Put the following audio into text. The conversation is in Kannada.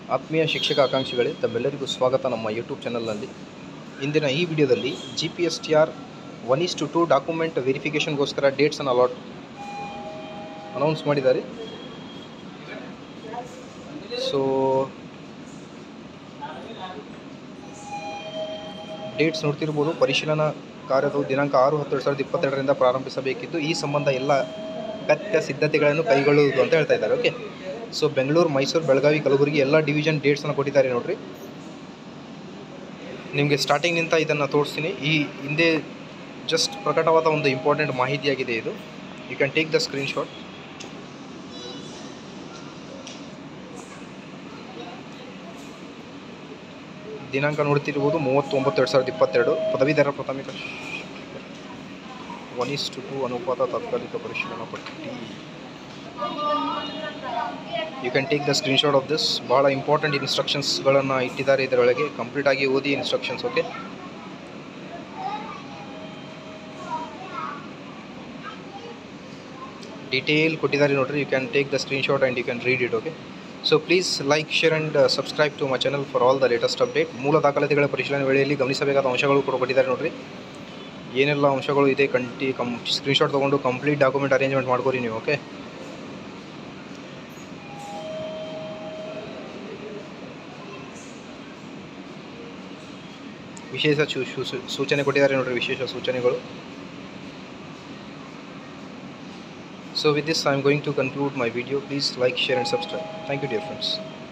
ಆತ್ಮೀಯ ಶಿಕ್ಷಕ ಆಕಾಂಕ್ಷಿಗಳೇ ತಮ್ಮೆಲ್ಲರಿಗೂ ಸ್ವಾಗತ ನಮ್ಮ ಯೂಟ್ಯೂಬ್ ಚಾನಲ್ನಲ್ಲಿ ಇಂದಿನ ಈ ವಿಡಿಯೋದಲ್ಲಿ G P S T R one is to two document ವೆರಿಫಿಕೇಷನ್ಗೋಸ್ಕರ ಡೇಟ್ಸನ್ನು ಅಲಾಟ್ ಅನೌನ್ಸ್ ಮಾಡಿದ್ದಾರೆ ಸೊ ಡೇಟ್ಸ್ ನೋಡ್ತಿರ್ಬೋದು ಪರಿಶೀಲನಾ ಕಾರ್ಯದ ದಿನಾಂಕ ಆರು ಹತ್ತು ಎರಡು ಸಾವಿರದ ಇಪ್ಪತ್ತೆರಡರಿಂದ ಪ್ರಾರಂಭಿಸಬೇಕಿದ್ದು ಈ ಸಂಬಂಧ ಎಲ್ಲ ಅಗತ್ಯ ಸಿದ್ಧತೆಗಳನ್ನು ಕೈಗೊಳ್ಳುವುದು ಅಂತ ಹೇಳ್ತಾ ಇದ್ದಾರೆ ಓಕೆ ಸೊ ಬೆಂಗಳೂರು ಮೈಸೂರು ಬೆಳಗಾವಿ ಕಲಬುರಗಿ ಎಲ್ಲ ಡಿವಿಷನ್ ಡೇಟ್ಸನ್ನು ಕೊಟ್ಟಿದ್ದಾರೆ ನೋಡ್ರಿ ನಿಮಗೆ ಸ್ಟಾರ್ಟಿಂಗ್ನಿಂದ ಇದನ್ನು ತೋರಿಸ್ತೀನಿ ಈ ಹಿಂದೆ ಜಸ್ಟ್ ಪ್ರಕಟವಾದ ಒಂದು ಇಂಪಾರ್ಟೆಂಟ್ ಮಾಹಿತಿಯಾಗಿದೆ ಇದು you can take the screenshot ದಿನಾಂಕ ನೋಡ್ತಿರ್ಬೋದು ಮೂವತ್ತೊಂಬತ್ತು ಎರಡು ಸಾವಿರದ ಇಪ್ಪತ್ತೆರಡು ಪದವೀಧರ ಪ್ರಾಥಮಿಕ ಒನ್ ಇಸ್ ಟು ಟು ಅನುಪಾತ ತಾತ್ಕಾಲಿಕ ಪರಿಶೀಲನಾ ಪಟ್ಟಿ you can take the screenshot of this ಭಾಳ ಇಂಪಾರ್ಟೆಂಟ್ ಇನ್ಸ್ಟ್ರಕ್ಷನ್ಸ್ಗಳನ್ನು ಇಟ್ಟಿದ್ದಾರೆ ಇದರೊಳಗೆ ಕಂಪ್ಲೀಟಾಗಿ ಓದಿ ಇನ್ಸ್ಟ್ರಕ್ಷನ್ಸ್ ಓಕೆ ಡೀಟೇಲ್ ಕೊಟ್ಟಿದ್ದಾರೆ ನೋಡ್ರಿ you can take the screenshot and you can read it okay so please like share and subscribe to my channel for all the latest update ಮೂಲ ದಾಖಲಾತಿಗಳ ಪರಿಶೀಲನೆ ವೇಳೆಯಲ್ಲಿ ಗಮನಿಸಬೇಕಾದ ಅಂಶಗಳು ಕೂಡ ಕೊಟ್ಟಿದ್ದಾರೆ ನೋಡ್ರಿ ಏನೆಲ್ಲ ಅಂಶಗಳು ಇದೆ ಕಂಟಿ ಕಮ್ ಸ್ಕ್ರೀನ್ಶಾಟ್ ತೊಗೊಂಡು ಕಂಪ್ಲೀಟ್ ಡಾಕ್ಯುಮೆಂಟ್ ಅರೇಂಜ್ಮೆಂಟ್ ಮಾಡ್ಕೊರಿ ನೀವು ಓಕೆ ವಿಶೇಷ ಸೂ- ಸೂ- ಸೂಚನೆ ಕೊಟ್ಟಿದ್ದಾರೆ ನೋಡ್ರಿ ವಿಶೇಷ ಸೂಚನೆಗಳು so with this I am going to conclude my video please like share and subscribe thank you dear friends